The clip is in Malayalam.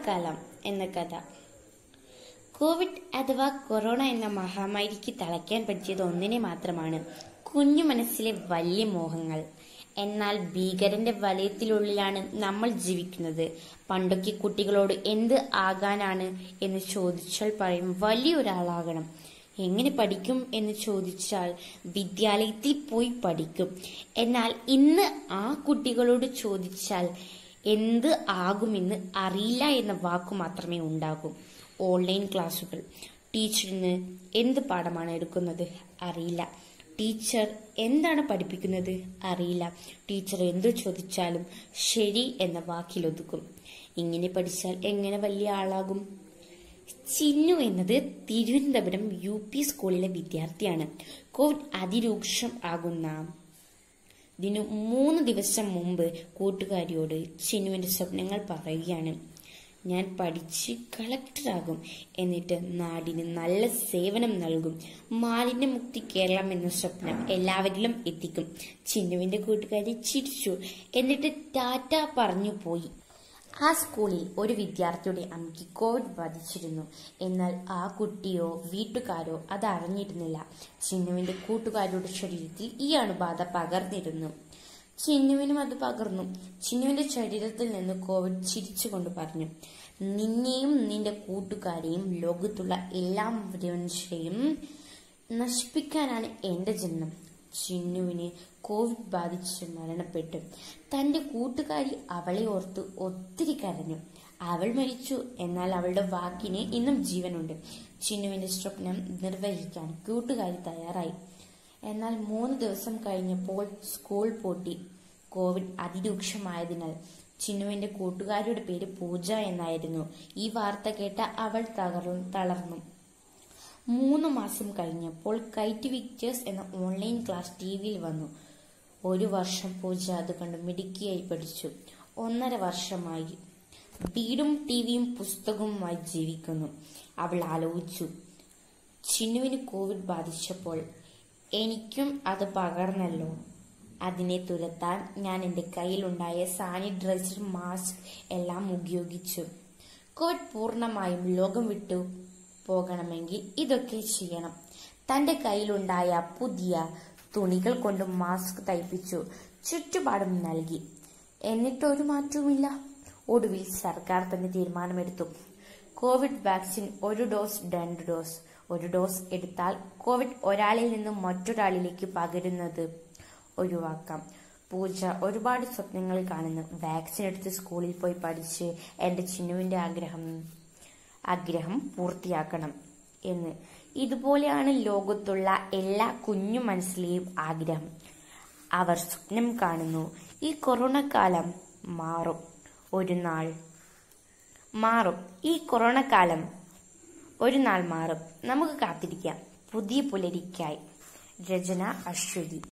കാലം എന്ന കഥ കോവിഡ് അഥവാ കൊറോണ എന്ന മഹാമാരിക്ക് തളയ്ക്കാൻ പറ്റിയത് ഒന്നിനെ മാത്രമാണ് കുഞ്ഞു മനസ്സിലെ വലിയ മോഹങ്ങൾ എന്നാൽ ഭീകരന്റെ വലയത്തിനുള്ളിലാണ് നമ്മൾ ജീവിക്കുന്നത് പണ്ടൊക്കെ കുട്ടികളോട് എന്ത് ആകാനാണ് എന്ന് ചോദിച്ചാൽ പറയും വലിയൊരാളാകണം എങ്ങനെ പഠിക്കും എന്ന് ചോദിച്ചാൽ വിദ്യാലയത്തിൽ പോയി പഠിക്കും എന്നാൽ ഇന്ന് ആ കുട്ടികളോട് ചോദിച്ചാൽ എന്ത് ആകുമെന്ന് അറിയില്ല എന്ന വാക്കു മാത്രമേ ഉണ്ടാകൂ ഓൺലൈൻ ക്ലാസുകൾ ടീച്ചറിന് എന്ത് പാഠമാണ് എടുക്കുന്നത് അറിയില്ല ടീച്ചർ എന്താണ് പഠിപ്പിക്കുന്നത് അറിയില്ല ടീച്ചർ എന്തു ചോദിച്ചാലും ശരി എന്ന വാക്കിലൊതുക്കും ഇങ്ങനെ പഠിച്ചാൽ എങ്ങനെ വലിയ ആളാകും ചിന്നു എന്നത് തിരുവനന്തപുരം യു പി സ്കൂളിലെ വിദ്യാർത്ഥിയാണ് കോവിഡ് അതിരൂക്ഷം ആകുന്ന ഇതിനു മൂന്ന് ദിവസം മുമ്പ് കൂട്ടുകാരിയോട് ചിന്നുവിന്റെ സ്വപ്നങ്ങൾ പറയുകയാണ് ഞാൻ പഠിച്ച് കളക്ടറാകും എന്നിട്ട് നാടിന് നല്ല സേവനം നൽകും മാലിന്യമുക്തി കേരളം എന്ന സ്വപ്നം എല്ലാവരിലും എത്തിക്കും ചിന്നുവിന്റെ കൂട്ടുകാരി ചിരിച്ചു എന്നിട്ട് ടാറ്റ പറഞ്ഞു പോയി ആ സ്കൂളിൽ ഒരു വിദ്യാർത്ഥിയുടെ അമ്മയ്ക്ക് കോവിഡ് ബാധിച്ചിരുന്നു എന്നാൽ ആ കുട്ടിയോ വീട്ടുകാരോ അത് അറിഞ്ഞിരുന്നില്ല ചിന്നുവിന്റെ കൂട്ടുകാരുടെ ശരീരത്തിൽ ഈ അണുബാധ പകർന്നിരുന്നു ചിന്നുവിനും അത് പകർന്നു ചിന്നുവിന്റെ ശരീരത്തിൽ നിന്ന് കോവിഡ് ചിരിച്ചുകൊണ്ട് പറഞ്ഞു നിന്നെയും നിന്റെ കൂട്ടുകാരെയും ലോകത്തുള്ള എല്ലാ മനുഷ്യരെയും നശിപ്പിക്കാനാണ് എന്റെ ജന്മം ചിന്നുവിന് കോവിഡ് ബാധിച്ച് മരണപ്പെട്ടു തന്റെ കൂട്ടുകാരി അവളെ ഓർത്ത് ഒത്തിരി കരഞ്ഞു അവൾ മരിച്ചു എന്നാൽ അവളുടെ വാക്കിന് ഇന്നും ജീവനുണ്ട് ചിന്നുവിന്റെ സ്വപ്നം നിർവഹിക്കാൻ കൂട്ടുകാരി തയ്യാറായി എന്നാൽ മൂന്ന് ദിവസം കഴിഞ്ഞപ്പോൾ സ്കൂൾ പൂട്ടി കോവിഡ് അതിരൂക്ഷമായതിനാൽ ചിന്നുവിന്റെ കൂട്ടുകാരിയുടെ പേര് പൂജ എന്നായിരുന്നു ഈ വാർത്ത കേട്ട അവൾ തകർന്നു തളർന്നു മൂന്ന് മാസം കഴിഞ്ഞപ്പോൾ കൈറ്റ് വിക്ടേഴ്സ് എന്ന ഓൺലൈൻ ക്ലാസ് ടി വിയിൽ വന്നു ഒരു വർഷം പൂജ അത് കണ്ട് മിടുക്കിയായി പഠിച്ചു ഒന്നര വർഷമായി വീടും ടിവിയും പുസ്തകവുമായി ജീവിക്കുന്നു അവൾ ആലോചിച്ചു ചിന്നുവിന് കോവിഡ് ബാധിച്ചപ്പോൾ എനിക്കും അത് പകർന്നല്ലോ അതിനെ തുരത്താൻ ഞാൻ എൻ്റെ കയ്യിലുണ്ടായ സാനിറ്റൈസർ മാസ്ക് എല്ലാം ഉപയോഗിച്ചു കോവിഡ് പൂർണ്ണമായും ലോകം വിട്ടു പോകണമെങ്കിൽ ഇതൊക്കെ ചെയ്യണം തന്റെ കയ്യിലുണ്ടായ പുതിയ തുണികൾ കൊണ്ട് മാസ്ക് തയ്പ്പിച്ചു ചുറ്റുപാടും നൽകി എന്നിട്ട് ഒരു മാറ്റവുമില്ല ഒടുവിൽ സർക്കാർ തന്നെ തീരുമാനമെടുത്തു കോവിഡ് വാക്സിൻ ഒരു ഡോസ് രണ്ട് ഡോസ് ഒരു ഡോസ് എടുത്താൽ കോവിഡ് ഒരാളിൽ നിന്ന് മറ്റൊരാളിലേക്ക് പകരുന്നത് ഒഴിവാക്കാം പൂജ ഒരുപാട് സ്വപ്നങ്ങൾ കാണുന്നു വാക്സിൻ എടുത്ത് സ്കൂളിൽ പോയി പഠിച്ച് എൻ്റെ ചിന്നുവിൻ്റെ ആഗ്രഹം ആഗ്രഹം പൂർത്തിയാക്കണം എന്ന് ഇതുപോലെയാണ് ലോകത്തുള്ള എല്ലാ കുഞ്ഞു മനസ്സിലെയും ആഗ്രഹം അവർ സ്വപ്നം കാണുന്നു ഈ കൊറോണ കാലം മാറും ഒരു നാൾ മാറും ഈ കൊറോണ കാലം ഒരു നാൾ മാറും നമുക്ക് കാത്തിരിക്കാം പുതിയ പുലരിക്കായി രചന അശ്വതി